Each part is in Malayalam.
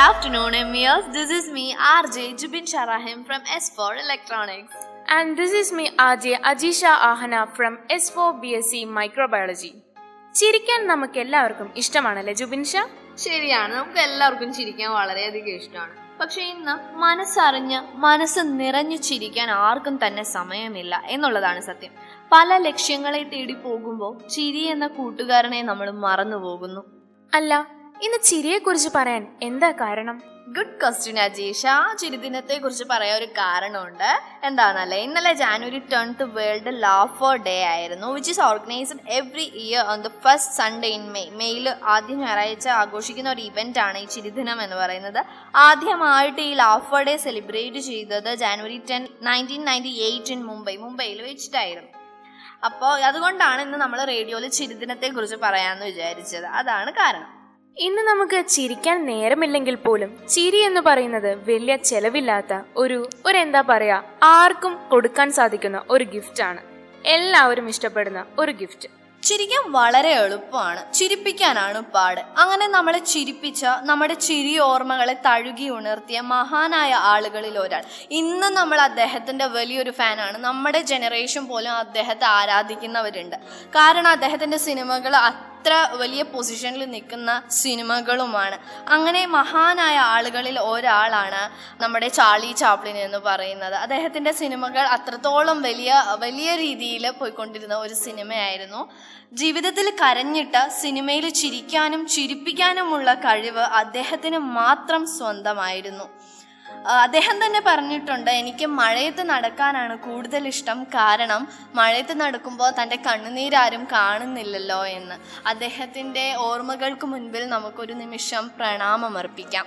afternoon, Emirs. This is me, RJ Jubin Sharahim from S4 Electronics. And this is me, RJ Ajisha Ahana from S4 BSc Microbiology. ചിരിക്കാൻ നമുക്ക് എല്ലാവർക്കും ഇഷ്ടമാണല്ലേ ജുബിൻ ഷാ ശരിയാണ് നമുക്ക് എല്ലാവർക്കും ചിരിക്കാൻ വളരെയധികം ഇഷ്ടമാണ് പക്ഷെ ഇന്ന് മനസ്സറിഞ്ഞ് മനസ്സ് നിറഞ്ഞു ചിരിക്കാൻ ആർക്കും തന്നെ സമയമില്ല എന്നുള്ളതാണ് സത്യം പല ലക്ഷ്യങ്ങളെ തേടി പോകുമ്പോൾ ചിരി എന്ന കൂട്ടുകാരനെ നമ്മൾ മറന്നു പോകുന്നു അല്ല ഇന്ന് ചിരിയെക്കുറിച്ച് പറയാൻ എന്താ കാരണം ഗുഡ് ക്വസ്റ്റ്യൻ അജീഷ ചിരിദിനത്തെ കുറിച്ച് പറയാൻ ഒരു കാരണമുണ്ട് എന്താണെന്നല്ലേ ഇന്നലെ January tenth world laughter day ആയിരുന്നു which is organised every year on the first Sunday in May മെയ്യിൽ ആദ്യ ഞായറാഴ്ച ആഘോഷിക്കുന്ന ഒരു ഇവന്റ് ആണ് ഈ ചിരിദിനം എന്ന് പറയുന്നത് ആദ്യമായിട്ട് ഈ ലാഫർ ഡേ സെലിബ്രേറ്റ് ചെയ്തത് January ten nineteen ninety eight in Mumbai മുംബൈയിൽ വെച്ചിട്ടായിരുന്നു അപ്പോൾ അതുകൊണ്ടാണ് ഇന്ന് നമ്മൾ റേഡിയോയിൽ ചിരിദിനത്തെ കുറിച്ച് പറയാമെന്ന് വിചാരിച്ചത് അതാണ് കാരണം ഇന്ന് നമുക്ക് ചിരിക്കാൻ നേരമില്ലെങ്കിൽ പോലും ചിരി എന്ന് പറയുന്നത് വലിയ ചെലവില്ലാത്ത ഒരു ഒരു എന്താ പറയാ ആർക്കും കൊടുക്കാൻ സാധിക്കുന്ന ഒരു ഗിഫ്റ്റ് ആണ് എല്ലാവരും ഇഷ്ടപ്പെടുന്ന ഒരു ഗിഫ്റ്റ് ചിരിക്കാൻ വളരെ എളുപ്പമാണ് ചിരിപ്പിക്കാനാണ് പാട് അങ്ങനെ നമ്മളെ ചിരിപ്പിച്ച നമ്മുടെ ചിരി ഓർമ്മകളെ തഴുകി ഉണർത്തിയ മഹാനായ ആളുകളിൽ ഒരാൾ ഇന്ന് നമ്മൾ അദ്ദേഹത്തിന്റെ വലിയൊരു ഫാനാണ് നമ്മുടെ ജനറേഷൻ പോലും അദ്ദേഹത്തെ ആരാധിക്കുന്നവരുണ്ട് കാരണം അദ്ദേഹത്തിന്റെ സിനിമകൾ അത്ര വലിയ പൊസിഷനിൽ നിൽക്കുന്ന സിനിമകളുമാണ് അങ്ങനെ മഹാനായ ആളുകളിൽ ഒരാളാണ് നമ്മുടെ ചാർലി ചാപ്ലിൻ എന്ന് പറയുന്നത് അദ്ദേഹത്തിന്റെ സിനിമകൾ അത്രത്തോളം വലിയ വലിയ രീതിയിൽ പോയിക്കൊണ്ടിരുന്ന ഒരു സിനിമയായിരുന്നു ജീവിതത്തിൽ കരഞ്ഞിട്ട് സിനിമയിൽ ചിരിക്കാനും ചിരിപ്പിക്കാനുമുള്ള കഴിവ് അദ്ദേഹത്തിന് മാത്രം സ്വന്തമായിരുന്നു ആ, അദ്ദേഹം തന്നെ പറഞ്ഞിട്ടുണ്ട് എനിക്ക് മഴയത്ത് നടക്കാനാണ് കൂടുതൽ ഇഷ്ടം കാരണം മഴയത്ത് നടക്കുമ്പോൾ തൻ്റെ കണ്ണുനീരാരും കാണുന്നില്ലല്ലോ എന്ന് അദ്ദേഹത്തിൻ്റെ ഓർമ്മകൾക്ക് മുൻപിൽ നമുക്കൊരു നിമിഷം പ്രണാമമർപ്പിക്കാം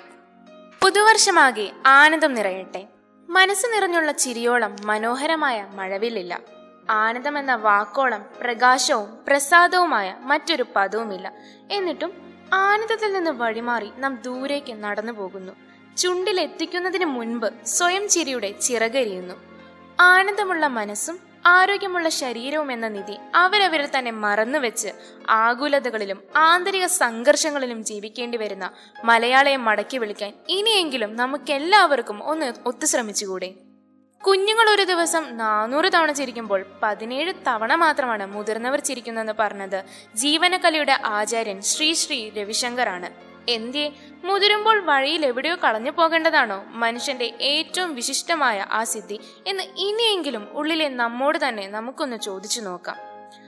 പുതുവർഷമാകെ ആനന്ദം നിറയട്ടെ മനസ്സ് നിറഞ്ഞുള്ള ചിരിയോളം മനോഹരമായ മഴവില്ലില്ല ആനന്ദം എന്ന വാക്കോളം പ്രകാശവും പ്രസാദവുമായ മറ്റൊരു പദവുമില്ല എന്നിട്ടും ആനന്ദത്തിൽ നിന്ന് വഴിമാറി നാം ദൂരേക്ക് നടന്നു പോകുന്നു ചുണ്ടിലെത്തിക്കുന്നതിന് മുൻപ് സ്വയം ചിരിയുടെ ചിറകരിയുന്നു ആനന്ദമുള്ള മനസ്സും ആരോഗ്യമുള്ള ശരീരവും എന്ന നിധി അവരവരിൽ തന്നെ മറന്നുവെച്ച് ആകുലതകളിലും ആന്തരിക സംഘർഷങ്ങളിലും ജീവിക്കേണ്ടി വരുന്ന മലയാളിയെ മടക്കി വിളിക്കാൻ ഇനിയെങ്കിലും നമുക്കെല്ലാവർക്കും ഒന്ന് ഒത്തുശ്രമിച്ചുകൂടെ കുഞ്ഞുങ്ങൾ ഒരു ദിവസം നാനൂറ് തവണ ചിരിക്കുമ്പോൾ പതിനേഴ് തവണ മാത്രമാണ് മുതിർന്നവർ ചിരിക്കുന്നതെന്ന് പറഞ്ഞത് ജീവനകലയുടെ ആചാര്യൻ ശ്രീ ശ്രീ രവിശങ്കറാണ് എന്തേ മുതിരുമ്പോൾ വഴിയിൽ എവിടെയോ കളഞ്ഞു പോകേണ്ടതാണോ മനുഷ്യന്റെ ഏറ്റവും വിശിഷ്ടമായ ആ സിദ്ധി എന്ന് ഇനിയെങ്കിലും ഉള്ളിലെ നമ്മോട് തന്നെ നമുക്കൊന്ന് ചോദിച്ചു നോക്കാം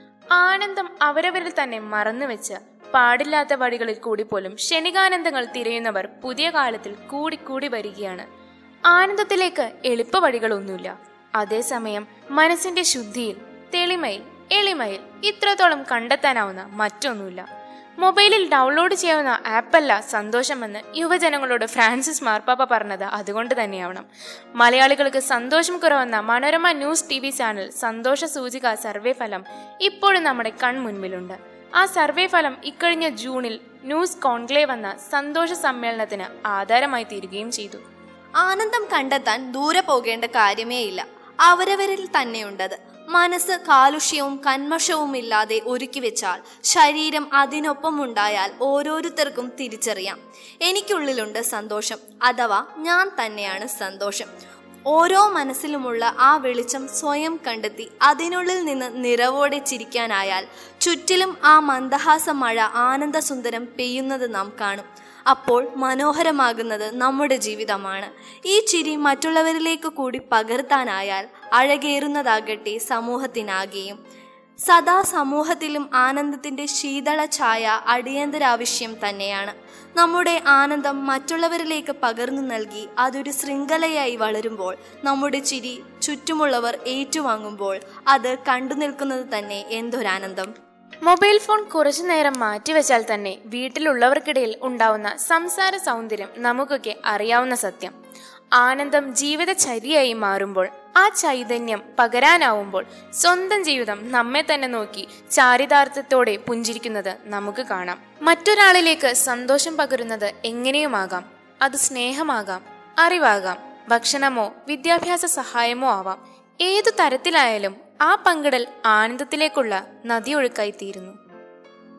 ആനന്ദം അവരവരിൽ തന്നെ മറന്നുവെച്ച് പാടില്ലാത്ത വഴികളിൽ കൂടി പോലും ക്ഷണികാനന്ദങ്ങൾ തിരയുന്നവർ പുതിയ കാലത്തിൽ കൂടിക്കൂടി വരികയാണ് ആനന്ദത്തിലേക്ക് എളുപ്പ വഴികളൊന്നുമില്ല അതേസമയം മനസ്സിന്റെ ശുദ്ധിയിൽ തെളിമയിൽ എളിമയിൽ ഇത്രത്തോളം കണ്ടെത്താനാവുന്ന മറ്റൊന്നുമില്ല മൊബൈലിൽ ഡൗൺലോഡ് ചെയ്യാവുന്ന ആപ്പല്ല സന്തോഷമെന്ന് യുവജനങ്ങളോട് ഫ്രാൻസിസ് മാർപ്പാപ്പ പറഞ്ഞത് അതുകൊണ്ട് തന്നെയാവണം മലയാളികൾക്ക് സന്തോഷം കുറവെന്ന Manorama news T V channel സന്തോഷ സൂചിക സർവേ ഫലം ഇപ്പോഴും നമ്മുടെ കൺമുൻപിലുണ്ട് ആ സർവേ ഫലം ഇക്കഴിഞ്ഞ ജൂണിൽ ന്യൂസ് കോൺക്ലേവ് എന്ന സന്തോഷ സമ്മേളനത്തിന് ആധാരമായി തീരുകയും ചെയ്തു ആനന്ദം കണ്ടെത്താൻ ദൂരെ പോകേണ്ട കാര്യമേ ഇല്ല അവരവരിൽ തന്നെയുണ്ടത് മനസ്സ് കാലുഷ്യവും കന്മഷവും ഇല്ലാതെ ഒരുക്കി വെച്ചാൽ ശരീരം അതിനൊപ്പം ഉണ്ടായാൽ ഓരോരുത്തർക്കും തിരിച്ചറിയാം എനിക്കുള്ളിലുണ്ട് സന്തോഷം അഥവാ ഞാൻ തന്നെയാണ് സന്തോഷം ഓരോ മനസ്സിലുമുള്ള ആ വെളിച്ചം സ്വയം കണ്ടെത്തി അതിനുള്ളിൽ നിന്ന് നിറവോടെ ചിരിക്കാനായാൽ ചുറ്റിലും ആ മന്ദഹാസ മഴ ആനന്ദസുന്ദരം പെയ്യുന്നത് നാം കാണും അപ്പോൾ മനോഹരമാകുന്നത് നമ്മുടെ ജീവിതമാണ് ഈ ചിരി മറ്റുള്ളവരിലേക്ക് കൂടി പകർത്താനായാൽ അഴകേറുന്നതാകട്ടെ സമൂഹത്തിനാകെയും സദാ സമൂഹത്തിലും ആനന്ദത്തിന്റെ ശീതള ഛായ അടിയന്തരാവശ്യം തന്നെയാണ് നമ്മുടെ ആനന്ദം മറ്റുള്ളവരിലേക്ക് പകർന്നു നൽകി അതൊരു ശൃംഖലയായി വളരുമ്പോൾ നമ്മുടെ ചിരി ചുറ്റുമുള്ളവർ ഏറ്റുവാങ്ങുമ്പോൾ അത് കണ്ടു നിൽക്കുന്നത് തന്നെ എന്തൊരാനന്ദം മൊബൈൽ ഫോൺ കുറച്ചു നേരം മാറ്റിവെച്ചാൽ തന്നെ വീട്ടിലുള്ളവർക്കിടയിൽ ഉണ്ടാവുന്ന സംസാര സൗന്ദര്യം നമുക്കൊക്കെ അറിയാവുന്ന സത്യം ആനന്ദം ജീവിതചര്യയായി മാറുമ്പോൾ ആ ചൈതന്യം പകരാനാവുമ്പോൾ സ്വന്തം ജീവിതം നമ്മെ തന്നെ നോക്കി ചാരിതാർത്ഥ്യത്തോടെ പുഞ്ചിരിക്കുന്നത് നമുക്ക് കാണാം മറ്റൊരാളിലേക്ക് സന്തോഷം പകരുന്നത് എങ്ങനെയുമാകാം അത് സ്നേഹമാകാം അറിവാകാം ഭക്ഷണമോ വിദ്യാഭ്യാസ സഹായമോ ആവാം ഏതു തരത്തിലായാലും ആ പങ്കിടൽ ആനന്ദത്തിലേക്കുള്ള നദിയൊഴുക്കായി തീരുന്നു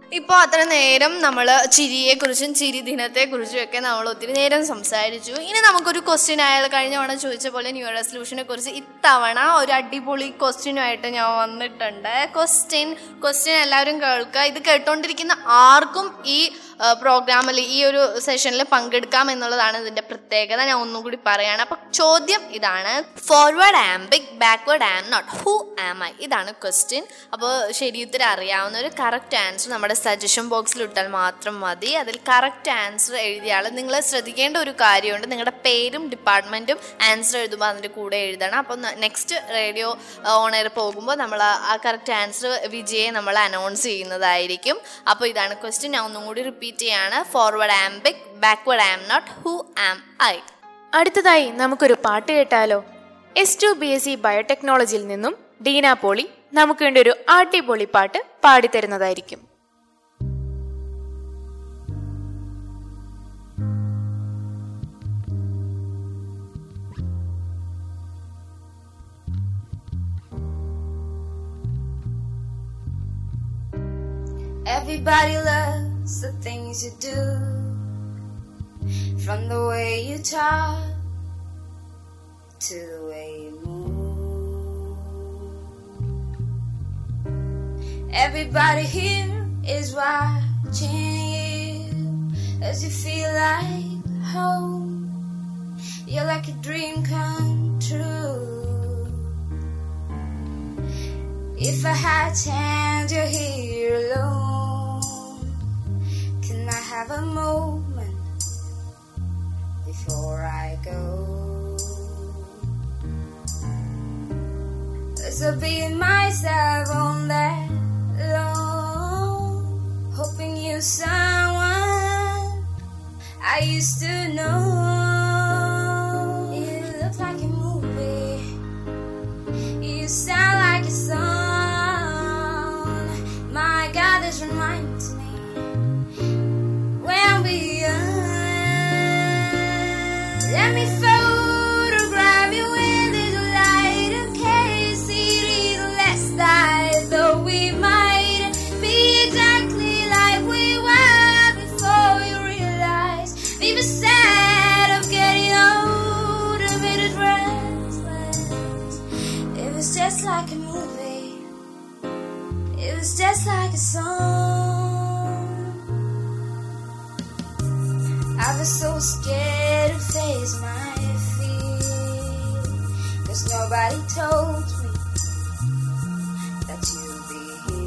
ഇപ്പോൾ അത്ര നേരം നമ്മൾ ചിരിയെക്കുറിച്ചും ചിരി ദിനത്തെക്കുറിച്ചും ഒക്കെ നമ്മൾ ഒത്തിരി നേരം സംസാരിച്ചു ഇനി നമുക്കൊരു ക്വസ്റ്റ്യൻ അയാൾ കഴിഞ്ഞ തവണ ചോദിച്ച പോലെ ന്യൂ ഇയർ റെസൊല്യൂഷനെ കുറിച്ച് ഇത്തവണ ഒരു അടിപൊളി ക്വസ്റ്റ്യനുമായിട്ട് ഞാൻ വന്നിട്ടുണ്ട് ക്വസ്റ്റ്യൻ ക്വസ്റ്റ്യൻ എല്ലാവരും കേൾക്കുക ഇത് കേട്ടോണ്ടിരിക്കുന്ന ആർക്കും ഈ പ്രോഗ്രാമിൽ ഈ ഒരു സെഷനിൽ പങ്കെടുക്കാം എന്നുള്ളതാണ് ഇതിന്റെ പ്രത്യേകത ഞാൻ ഒന്നും കൂടി പറയാണ് അപ്പൊ ചോദ്യം ഇതാണ് forward am big backward am not who am I ഇതാണ് ക്വസ്റ്റ്യൻ അപ്പോൾ ശരി ഉത്തരം അറിയാവുന്ന ഒരു കറക്റ്റ് ആൻസർ നമ്മുടെ സജഷൻ ബോക്സിൽ ഇട്ടാൽ മാത്രം മതി അതിൽ കറക്റ്റ് ആൻസർ എഴുതിയ ആൾ നിങ്ങൾ ശ്രദ്ധിക്കേണ്ട ഒരു കാര്യമുണ്ട് നിങ്ങളുടെ പേരും ഡിപ്പാർട്ട്മെന്റും ആൻസർ എഴുതുമ്പോൾ അതിൻ്റെ കൂടെ എഴുതണം അപ്പോൾ നെക്സ്റ്റ് റേഡിയോ ഓൺ എയർ പോകുമ്പോൾ നമ്മൾ ആ കറക്റ്റ് ആൻസർ വിജയെ നമ്മൾ അനൗൺസ് ചെയ്യുന്നതായിരിക്കും അപ്പോൾ ഇതാണ് ക്വസ്റ്റ്യൻ ഞാൻ ഒന്നും കൂടി റിപ്പീറ്റ് ചെയ്യാണ് forward am big backward am not who am I അടുത്തതായി നമുക്കൊരു പാട്ട് കേട്ടാലോ S two B S C ബയോടെക്നോളജിയിൽ നിന്നും ഡീന പോളി നമുക്ക് വേണ്ടി ഒരു അടിപൊളി പാട്ട് പാടിത്തരുന്നതായിരിക്കും Everybody loves the things you do. From the way you talk to the way you move. Everybody here is watching you as you feel like home. You're like a dream come true. If I had chance, you're here alone. Can I have a moment before I go? So being myself on that alone, hoping you someone I used to know. You look like a movie. You sound like a song. My God, this reminds me when we young. Let me photograph you in this light of case see the less light, though we might be exactly like we were before you realize we were sad of getting old, a bit restless. It was just like a movie. It was just like a song. I was so scared to face my fear. Cause nobody told me that you'd be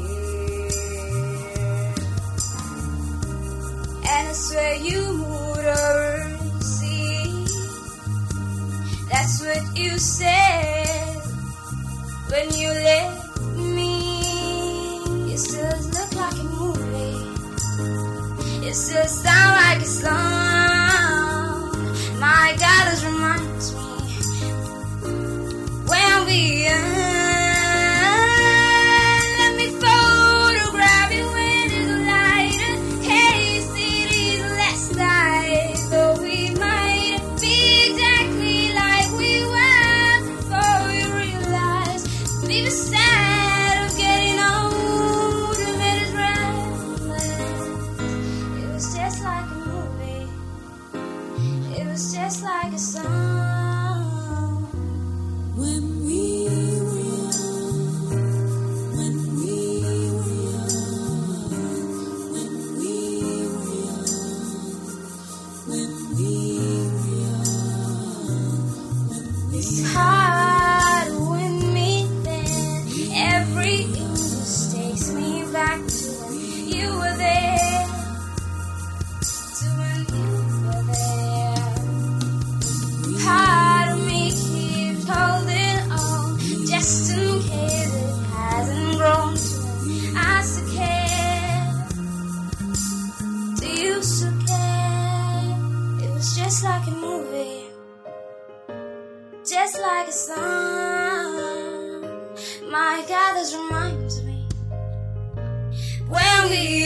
here. And I swear you moved over the sea. That's what you said when you left me. You still look like a movie. It still sound like a song. My God, this reminds me when we Let me photograph you in the light. Case it is less light, though we might be exactly like we were before you realize we were sad of getting old, a minute restless. It was just like a movie. It was just like a song. When we were young, when we were young, when we were young, when we were young, it's hard with me then. Every impulse takes me back to when you were there to when you were there. Part of me keeps holding on just in case it hasn't grown to when I still care. Do you still care? It was just like a movie, just like a song. My God, this reminds me when we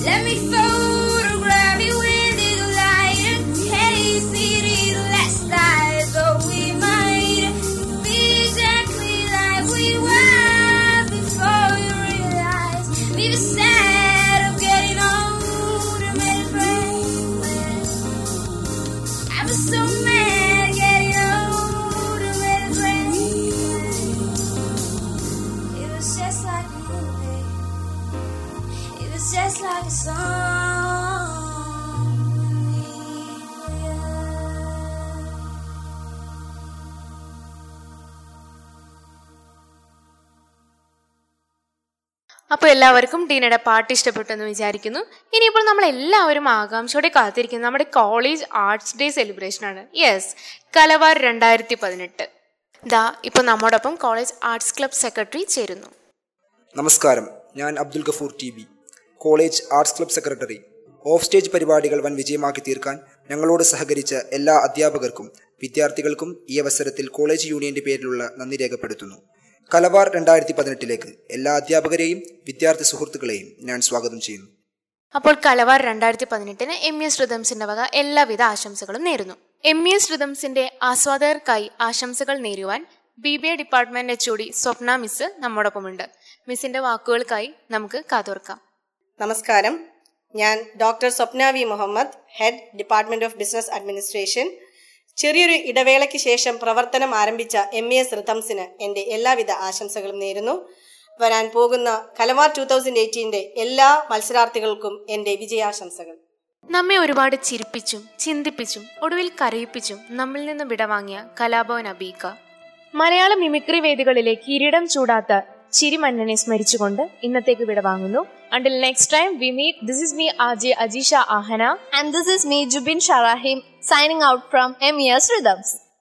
Let me photograph you in little light. Hey, city, let's die. Though we might be exactly like we were before you realize. We were sad of getting older, made friends. I was so mad getting older, made friends. It was just like a movie. It was just like a song. when we were young. അപ്പോൾ എല്ലാവർക്കും ടീനയുടെ പാട്ട് ഇഷ്ടപ്പെട്ടു എന്ന് വിചാരിക്കുന്നു ഇനിയിപ്പോൾ നമ്മൾ എല്ലാവരും ആകാംക്ഷയോടെ കാത്തിരിക്കുന്നത് നമ്മുടെ കോളേജ് ആർട്സ് ഡേ സെലിബ്രേഷൻ ആണ് യെസ് കലവാർ രണ്ടായിരത്തി പതിനെട്ട് ദാ ഇപ്പോൾ നമ്മോടൊപ്പം കോളേജ് ആർട്സ് ക്ലബ് സെക്രട്ടറി ചേരുന്നു നമസ്കാരം ഞാൻ Abdul Gafoor T B college arts club secretary off stage പരിപാടികൾ വൻ വിജയമാക്കി തീർക്കാൻ ഞങ്ങളോട് സഹകരിച്ച എല്ലാ അധ്യാപകർക്കും വിദ്യാർത്ഥികൾക്കും ഈ അവസരത്തിൽ കോളേജ് യൂണിയന്റെ പേരിലുള്ള നന്ദി രേഖപ്പെടുത്തുന്നു കലവാർ രണ്ടായിരത്തി പതിനെട്ടിലേക്ക് എല്ലാ അധ്യാപകരെയും വിദ്യാർത്ഥി സുഹൃത്തുക്കളെയും ഞാൻ സ്വാഗതം ചെയ്യുന്നു അപ്പോൾ കലവാർ രണ്ടായിരത്തി പതിനെട്ടിന് എം എസ് റിതംസിന്റെ വക എല്ലാവിധ ആശംസകളും നേരുന്നു എം എസ് റിതംസിന്റെ ആസ്വാദകർക്കായി ആശംസകൾ നേരുവാൻ B B A department H O Swapna miss നമ്മോടൊപ്പമുണ്ട് മിസ്സിന്റെ വാക്കുകൾക്കായി നമുക്ക് കാതോർക്കാം നമസ്കാരം ഞാൻ doctor Swapna V Muhammad head department of business administration ചെറിയൊരു ഇടവേളയ്ക്ക് ശേഷം പ്രവർത്തനം ആരംഭിച്ച എം ഇ എസ് റിതംസിന് എൻ്റെ എല്ലാവിധ ആശംസകളും നേരുന്നു വരാൻ പോകുന്ന കലവാർ ടൂ തൗസൻഡ് എയ്റ്റീൻ്റെ എല്ലാ മത്സരാർത്ഥികൾക്കും എൻ്റെ വിജയാശംസകൾ നമ്മെ ഒരുപാട് ചിരിപ്പിച്ചും ചിന്തിപ്പിച്ചും ഒടുവിൽ കരയിപ്പിച്ചും നമ്മിൽ നിന്ന് വിടവാങ്ങിയ കലാഭവൻ അബീക്ക മലയാള മിമിക്രി വേദികളിലെ കിരീടം ചൂടാത്ത ചിരിമന്നനെ സ്മരിച്ചുകൊണ്ട് ഇന്നത്തേക്ക് വിടവാങ്ങുന്നു until next time we meet this is me ആജെ Ajeesha Aahana And this is me, Jubin Sharahim, signing out from MES Rhythms.